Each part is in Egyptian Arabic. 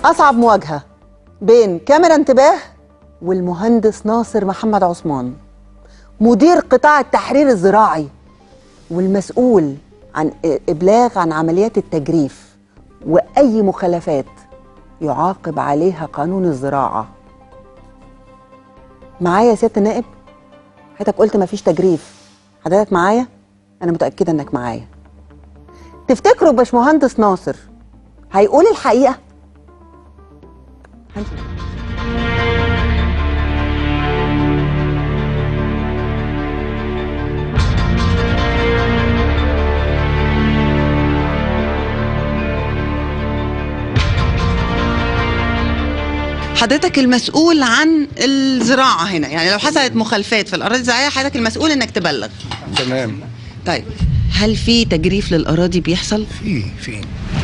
أصعب مواجهة بين كاميرا انتباه والمهندس ناصر محمد عثمان مدير قطاع التحرير الزراعي والمسؤول عن إبلاغ عن عمليات التجريف وأي مخالفات يعاقب عليها قانون الزراعة معايا يا سيادة النائب حضرتك قلت مفيش تجريف حضرتك معايا أنا متأكدة إنك معايا تفتكروا باشمهندس ناصر هيقول الحقيقة هنشوف. حضرتك المسؤول عن الزراعة هنا يعني لو حصلت مخالفات في الأراضي الزراعية حضرتك المسؤول إنك تبلغ تمام طيب هل في تجريف للأراضي بيحصل؟ في في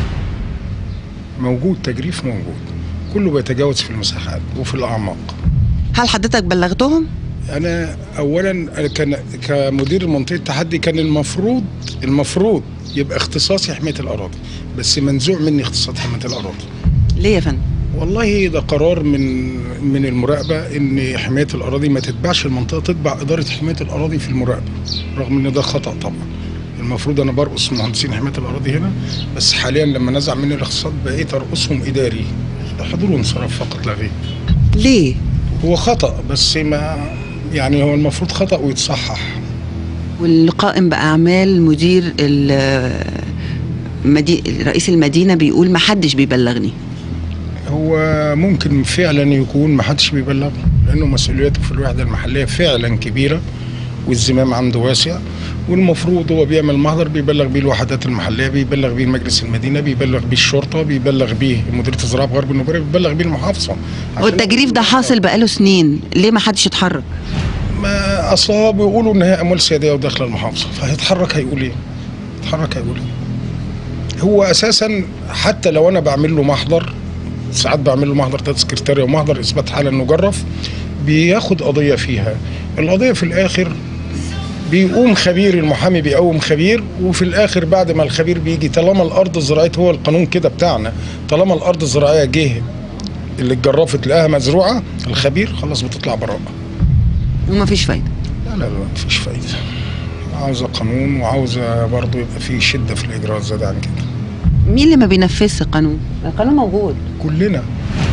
موجود تجريف موجود كله بيتجاوز في المساحات وفي الاعماق هل حضرتك بلغتهم؟ انا اولا أنا كان كمدير منطقه التحدي كان المفروض المفروض يبقى اختصاصي حمايه الاراضي بس منزوع مني اختصاص حمايه الاراضي ليه يا فندم؟ والله ده قرار من من المراقبه ان حمايه الاراضي ما تتبعش المنطقه تتبع اداره حمايه الاراضي في المراقبه رغم ان ده خطا طبعا المفروض انا برقص مهندسين حمايه الاراضي هنا بس حاليا لما نزع مني الاختصاص بقيت ارقصهم اداري حضور وانصراف فقط لا غير ليه؟ هو خطا بس ما يعني هو المفروض خطا ويتصحح والقائم بأعمال مدير ال- مدي... رئيس المدينة بيقول ما حدش بيبلغني هو ممكن فعلا يكون ما حدش بيبلغه لانه مسؤولياته في الوحده المحليه فعلا كبيره والزمام عنده واسع والمفروض هو بيعمل محضر بيبلغ بيه الوحدات المحليه بيبلغ بيه مجلس المدينه بيبلغ بيه الشرطه بيبلغ بيه مديريه الزراعه في غرب النجارة بيبلغ بيه المحافظه عشان- والتجريف ده حاصل بقاله سنين ليه ما حدش اتحرك؟ ما اصلا بيقولوا ان هي اموال سياديه وداخله المحافظه فهيتحرك هيقول ايه؟ يتحرك هيقول ايه؟ هو اساسا حتى لو انا بعمل له محضر ساعات بعمل له محضر تذكرتاري ومحضر اثبات حاله انه جرف بياخد قضيه فيها القضيه في الاخر بيقوم خبير المحامي بيقوم خبير وفي الاخر بعد ما الخبير بيجي طالما الارض الزراعيه هو القانون كده بتاعنا طالما الارض الزراعيه جه اللي اتجرفت لقاها مزروعه الخبير خلاص بتطلع براءه وما فيش فايدة لا لا لا مفيش فايدة عاوزة قانون وعاوزة برضه يبقى في شدة في الإجراءات زاد عن كده مين اللي ما بينفذش القانون؟ القانون موجود كلنا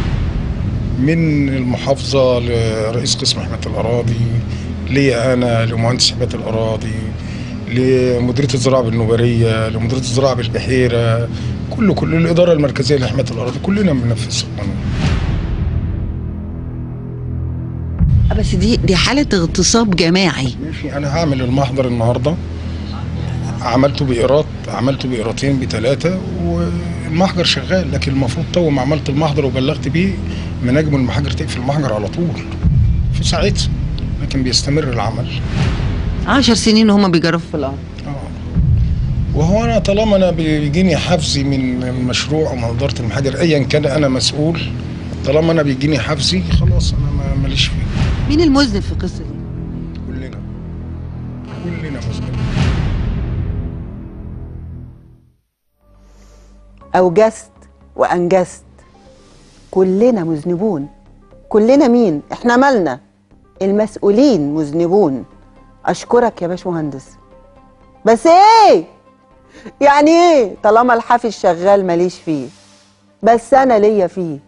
من المحافظة لرئيس قسم حماية الأراضي لي أنا لمهندس حماية الأراضي لمديرية الزراعة بالنوبرية لمديرية الزراعة بالبحيرة كله كل الإدارة المركزية لحماية الأراضي كلنا بننفذ القانون آه، بس دي دي حالة اغتصاب جماعي ماشي انا هعمل المحضر النهارده عملته بإيراد عملته بإيرادين بثلاثة والمحجر شغال لكن المفروض تو ما عملت المحضر وبلغت بيه مناجم المحجر تقفل المحجر على طول في ساعتها لكن بيستمر العمل عشر سنين وهم بيجرفوا في الأرض آه. وهو انا طالما انا بيجيني حفزي من المشروع او من اداره المحاجر ايا كان انا مسؤول طالما انا بيجيني حفزي خلاص انا ما- ماليش فيه مين المذنب في القصة دي؟ كلنا كلنا مذنبين أوجزت وأنجزت كلنا مذنبون كلنا مين؟ احنا مالنا المسؤولين مذنبون أشكرك يا باشمهندس بس ايه؟ يعني ايه؟ طالما الحافز شغال ماليش فيه بس أنا ليا فيه